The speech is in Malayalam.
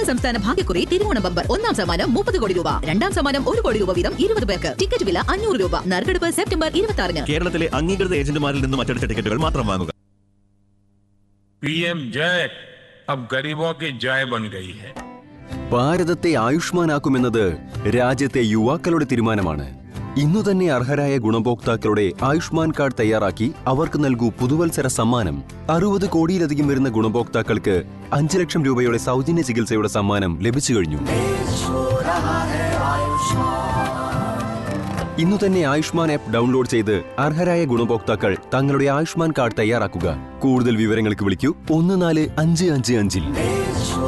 സംസ്ഥാന ഭാഗ്യക്കുറി തിരുവോണ ബമ്പർ ഒന്നാം സമ്മാനം മുപ്പത് കോടി രൂപ രണ്ടാം സമ്മാനം ഒരു കോടി രൂപ വീതം ഇരുപത് പേർക്ക് ടിക്കറ്റ് വില അഞ്ഞൂറ് രൂപ നറുക്കെടുപ്പ് സെപ്റ്റംബർ ഇരുപത്തി ആറിന് കേരളത്തിലെ അംഗീകൃത ഏജന്റുമാരിൽ നിന്നും അച്ചടിച്ച ടിക്കറ്റുകൾ മാത്രം വാങ്ങുക पीएम जय अब गरीबों की जय बन गई है ഭാരതത്തെ ആയുഷ്മാനാക്കുമെന്നത് രാജ്യത്തെ യുവാക്കളുടെ തീരുമാനമാണ് ഇന്നു തന്നെ അർഹരായ ഗുണഭോക്താക്കളുടെ ആയുഷ്മാൻ കാർഡ് തയ്യാറാക്കി അവർക്ക് നൽകൂ പുതുവത്സര സമ്മാനം അറുപത് കോടിയിലധികം വരുന്ന ഗുണഭോക്താക്കൾക്ക് അഞ്ച് ലക്ഷം രൂപയുടെ സൗജന്യ ചികിത്സയുടെ സമ്മാനം ലഭിച്ചു കഴിഞ്ഞു ഇന്നു തന്നെ ആയുഷ്മാൻ ആപ്പ് ഡൗൺലോഡ് ചെയ്ത് അർഹരായ ഗുണഭോക്താക്കൾ തങ്ങളുടെ ആയുഷ്മാൻ കാർഡ് തയ്യാറാക്കുക കൂടുതൽ വിവരങ്ങൾക്ക് വിളിക്കൂ ഒന്ന് നാല് അഞ്ച് അഞ്ച് അഞ്ചിൽ